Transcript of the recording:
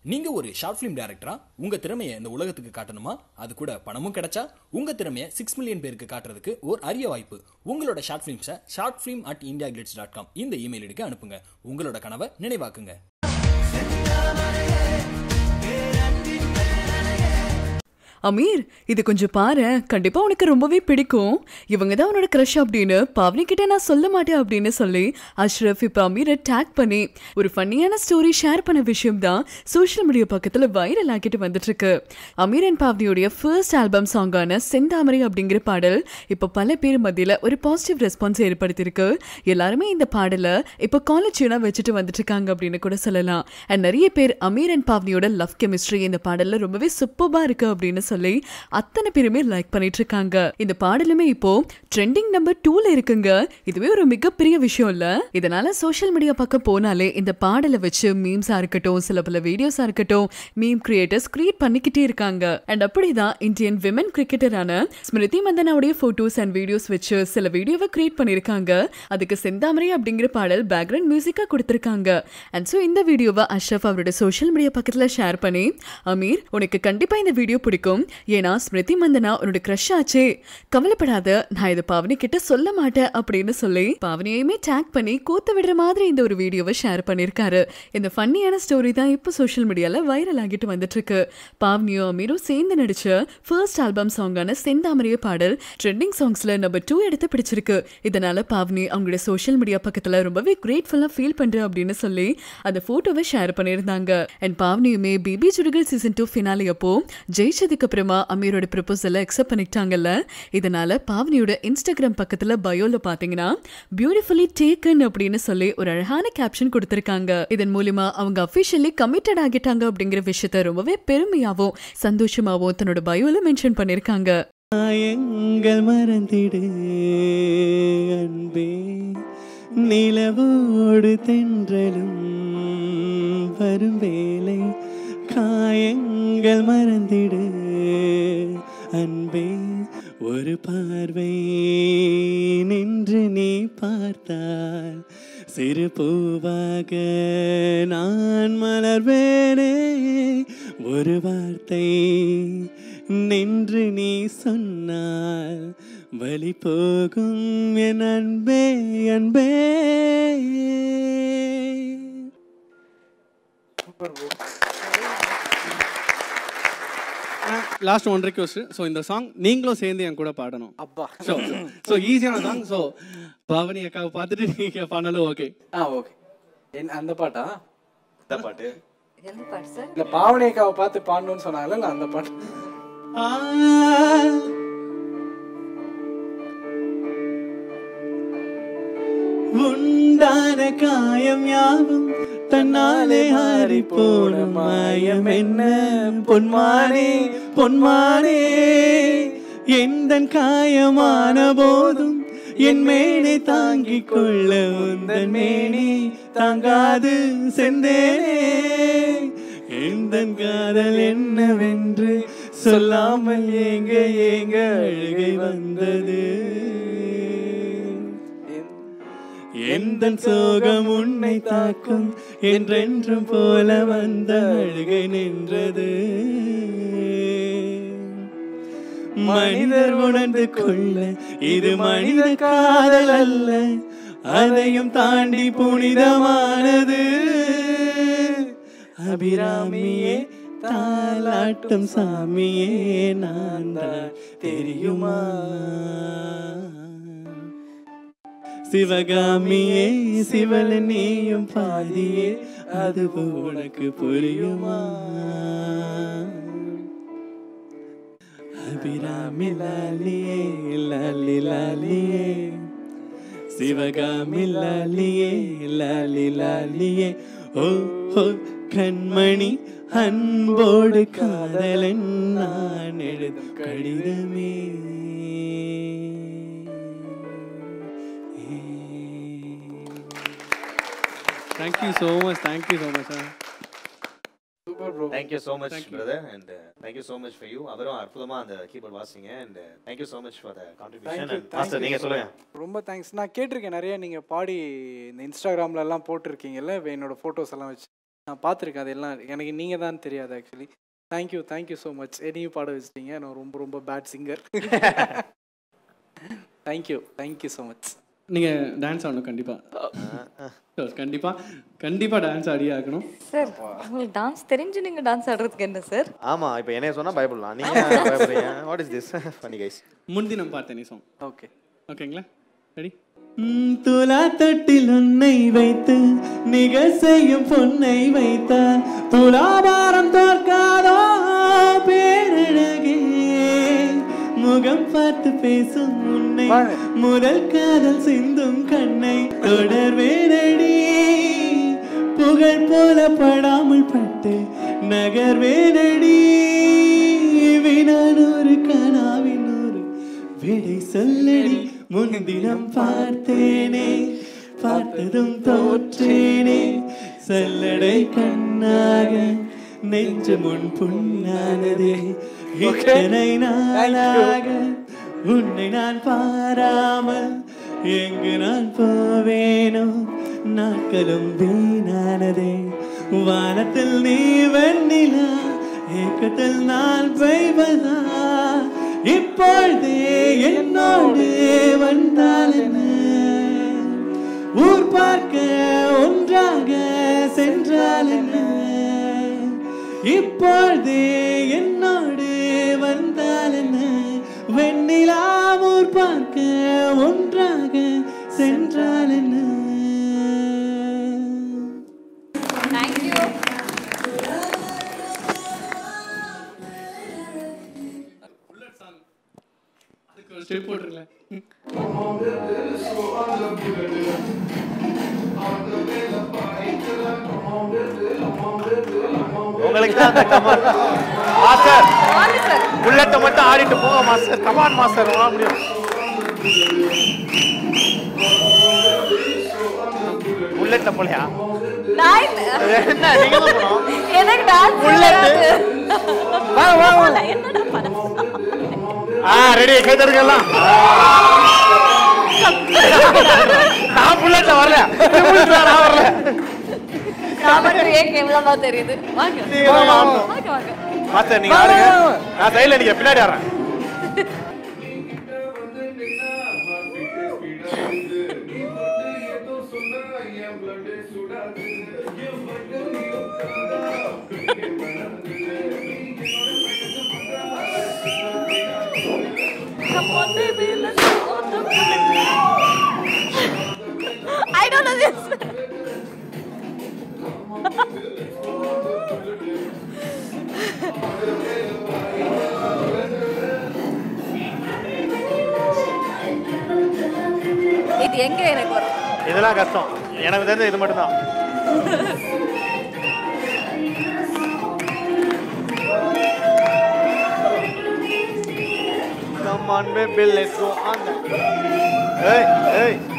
நீங்க ஒரு short film டைரக்டரா உங்க திறமையை இந்த உலகத்துக்கு காட்டணுமா அது கூட பணமும் கிடைச்சா உங்க திறமையை சிக்ஸ் மில்லியன் பேருக்கு காட்டுறதுக்கு ஒரு அரிய வாய்ப்பு உங்களோட ஷார்ட் ஃபிலிம்ஸை short film at India dot com இந்த இமெயில் ஐடிக்கு அனுப்புங்க உங்களோட கனவை நினைவாக்குங்க அமீர் இது கொஞ்சம் பாரு கண்டிப்பா உனக்கு ரொம்பவே பிடிக்கும் இவங்க தான் உன்னோட க்ரஷ் அப்படின்னு பவனி கிட்ட நான் சொல்ல மாட்டேன் அப்படின்னு சொல்லி அஷ்ரஃப் இப்ப அமீரை டேக் பண்ணி ஒரு ஃபன்னியான ஸ்டோரி ஷேர் பண்ண விஷயம் தான் சோஷியல் மீடியா பக்கத்துல வைரல் ஆக்கிட்டு வந்துட்டு இருக்கு அமீர் அண்ட் பவனியோடைய ஃபர்ஸ்ட் ஆல்பம் சாங்கான செந்தாமரை அப்படிங்கிற பாடல் இப்ப பல பேர் மத்தியில ஒரு பாசிட்டிவ் ரெஸ்பான்ஸ் ஏற்படுத்தியிருக்கு எல்லாருமே இந்த பாடலை இப்ப காலேஜ் வச்சுட்டு வந்துட்டு இருக்காங்க அப்படின்னு கூட சொல்லலாம் அண்ட் நிறைய பேர் அமீர் அண்ட் பாவ்னியோட லவ் கெமிஸ்ட்ரி இந்த பாடல்ல ரொம்பவே சூப்பர்பா இருக்கு அப்படின்னு சொல்லி அத்தனை பேருமே லைக் பண்ணிட்டு இருக்காங்க இந்த பாடலுமே இப்போ ட்ரெண்டிங் நம்பர் டூல இருக்குங்க இதுவே ஒரு மிகப்பெரிய விஷயம் இல்ல இதனால சோஷியல் மீடியா பக்கம் போனாலே இந்த பாடலை வச்சு மீம்ஸா இருக்கட்டும் சில பல வீடியோஸா இருக்கட்டும் மீம் கிரியேட்டர்ஸ் கிரியேட் பண்ணிக்கிட்டே இருக்காங்க அண்ட் அப்படிதான் இந்தியன் விமன் கிரிக்கெட்டரான ஸ்மிருதி மந்தனாவுடைய போட்டோஸ் அண்ட் வீடியோஸ் வச்சு சில வீடியோவை கிரியேட் பண்ணிருக்காங்க அதுக்கு செந்தாமரை அப்படிங்கிற பாடல் பேக்ரவுண்ட் மியூசிக்கா கொடுத்திருக்காங்க அண்ட் ஸோ இந்த வீடியோவை அஷ்ரஃப் அவரோட சோஷியல் மீடியா பக்கத்துல ஷேர் பண்ணி அமீர் உனக்கு கண்டிப்பா இந்த வீடியோ பிடிக்கும் ஏன்னா ஸ்மிருதி மந்தனா உன்னோட க்ரஷ் ஆச்சே கவலைப்படாத நான் இதை பாவனி கிட்ட சொல்ல மாட்டேன் அப்படின்னு சொல்லி பாவனியையுமே டேக் பண்ணி கூத்து விடுற மாதிரி இந்த ஒரு வீடியோவை ஷேர் பண்ணிருக்காரு இந்த ஃபன்னியான ஸ்டோரி தான் இப்போ சோஷியல் மீடியால வைரல் ஆகிட்டு வந்துட்டு இருக்கு பாவனியும் அமீரும் சேர்ந்து நடிச்ச ஃபர்ஸ்ட் ஆல்பம் சாங்கான செந்தாமரைய பாடல் ட்ரெண்டிங் சாங்ஸ்ல நம்பர் டூ எடுத்து பிடிச்சிருக்கு இதனால பாவனி அவங்களோட சோஷியல் மீடியா பக்கத்துல ரொம்பவே கிரேட்ஃபுல்லா ஃபீல் பண்றேன் அப்படின்னு சொல்லி அந்த போட்டோவை ஷேர் பண்ணியிருந்தாங்க அண்ட் பாவனியுமே பிபி சுடுகள் சீசன் டூ ஃபினாலி அப்போ ஜெயிச்சதுக்கு அப்புறமா அமீரோட ப்ரப்போசலை அக்செப்ட் பண்ணிட்டாங்கல்ல இதனால பாவனியோட இன்ஸ்டாகிராம் பக்கத்துல பயோல பாத்தீங்கன்னா பியூட்டிஃபுல்லி டேக்கன் அப்படின்னு சொல்லி ஒரு அழகான கேப்ஷன் கொடுத்திருக்காங்க இதன் மூலியமா அவங்க அபிஷியலி கமிட்டட் ஆகிட்டாங்க அப்படிங்கிற விஷயத்த ரொம்பவே பெருமையாவும் சந்தோஷமாவும் தன்னோட பயோல மென்ஷன் பண்ணிருக்காங்க எங்கள் மறந்திடு அன்பே நிலவோடு தென்றலும் வரும் வேலை காயங்கள் மறந்திடு அன்பே ஒரு பார்வை நின்று நீ பார்த்தால் சிறு பூவாக நான் மலர்வேனே ஒரு வார்த்தை நின்று நீ சொன்னால் வழி போகும் என் அன்பே அன்பே லாஸ்ட் ஒன் ரிக்வஸ்ட் ஸோ இந்த சாங் நீங்களும் சேர்ந்து என் கூட பாடணும் அப்பா ஸோ ஸோ ஈஸியான சாங் ஸோ பவனி அக்காவை பார்த்துட்டு நீங்க பண்ணாலும் ஓகே ஆ ஓகே என் அந்த பாட்டா இந்த பாட்டு எந்த பாட்டு சார் இல்ல பாவனேக்காவை பார்த்து பாடணும்னு சொன்னாங்கல்ல நான் அந்த பாட்டு உண்டான காயம் யாவும் தன்னாலே ஆறி போன மாயம் என்ன பொன்மானே பொன்மானே எந்த காயமான போதும் என் மேனை தாங்கிக் கொள்ள உந்தன் மேனி தாங்காது செந்தேனே எந்த காதல் என்னவென்று சொல்லாமல் ஏங்க ஏங்க அழுகை வந்தது எந்த சோகம் உன்னை தாக்கும் என்றென்றும் போல வந்த அழுகை நின்றது மனிதர் உணர்ந்து கொள்ள இது மனித காதல் அல்ல அதையும் தாண்டி புனிதமானது அபிராமியே தாலாட்டும் சாமியே நான் தான் தெரியுமா சிவகாமியே சிவல நீயும் பாதியே அது உனக்கு புரியுமா அபிராமி லாலியே லாலி லாலியே சிவகாமி லாலியே லாலி லாலியே ஓ ஓ கண்மணி அன்போடு காதலன் நான் எழுதும் கடிதமே thank you so much thank you so much sir super bro thank you so much brother and thank you so much for you அவரும் அற்புதமா அந்த கீபோர்ட் வாசிங்க and thank you so much for the contribution Thank you, and thank master you நீங்க so சொல்லுங்க ரொம்ப thanks நான் கேட்டிருக்கேன் நிறைய நீங்க பாடி இந்த இன்ஸ்டாகிராம்ல எல்லாம் போட்டிருக்கீங்கல்ல என்னோட போட்டோஸ் எல்லாம் வச்சு நான் பார்த்துருக்கேன் அதெல்லாம் எனக்கு நீங்கள் தான் தெரியாது actually thank you thank you so much என்னையும் பாட வச்சிட்டீங்க நான் ரொம்ப ரொம்ப bad singer thank you thank you so much நீங்கள் டான்ஸ் ஆடணும் கண்டிப்பாக கண்டிப்பாக கண்டிப்பாக டான்ஸ் ஆடியே ஆகணும் சார் உங்களுக்கு டான்ஸ் தெரிஞ்சு நீங்க டான்ஸ் ஆடுறதுக்கு என்ன சார் ஆமா இப்போ என்னைய சொன்னா பயப்படலாம் நீங்க ஏன் பயப்படுறீங்க what is this funny guys முன்தினம் பார்த்தேனே சாங் ஓகே ஓகேங்களா ரெடி துலா தொட்டில் உன்னை வைத்து நிகழ் செய்யும் பொன்னை வைத்தால் துலாபாரம் தோற்காதோ பேரழகே முகம் பார்த்து பேசும் உன்னை முதல் காதல் சிந்தும் கண்ணை தொடர்வேனடி புகழ் போல படாமல் பட்டு நகர்வேனடி வினானூறு கனாவினூறு விடை சொல்லடி முன்தினம் பார்த்தேனே பார்த்ததும் தோற்றேனே சொல்லடை கண்ணாக நெஞ்சு முன் புண்ணானதே இத்தனை நாளாக உன்னை நான் பாராமல் எங்கு நான் போவேனோ நாட்களும் வீணானதே வானத்தில் நீ வெண்ணிலா ஏக்கத்தில் நான் பெய்வதா இப்பொழுதே என்னோடு வந்தால் என்ன ஊர் பார்க்க ஒன்றாக சென்றால் என்ன இப்பொழுதே என்னோடு வந்தால் என்ன வெண்ணிலா ஊர் பார்க்க ஒன்றாக சென்றால் என்ன தேங்க்யூ அதுக்கு ஒரு ஸ்டெப் போட்டுருங்களேன் உங்களுக்கு தான் அந்த கமான் மாஸ்டர் வாங்க சார் புல்லட்டை மட்டும் ஆடிட்டு போங்க மாஸ்டர் கமான் மாஸ்டர் வா முடியும் புல்லட்ட போலையா நான் இல்ல. என்ன நீங்க தான் போனோம் எனக்கு டான்ஸ் Bullet. வராது வாங்க வாங்க வாங்க. என்னடா பண்ண ஆ ரெடி கை தருங்கலாம் நான் புல்லட்ட வரல புல்லட்ல நான் வரல நான் மட்டும் ஏன் கேவலமா தெரியுது வாங்க நீங்க தான் ஆடணும். வாங்க வாங்க மாஸ்டர் நீங்க ஆடுங்க நான் சைடுல நீங்க பின்னாடி ஆடுறேன் Come on, baby, let's go on the I don't know this. இது எங்க எனக்கு வரும் இதெல்லாம் கஷ்டம் எனக்கு தெரிஞ்ச இது மட்டும் தான் Come on, baby, let's go on. Hey, hey.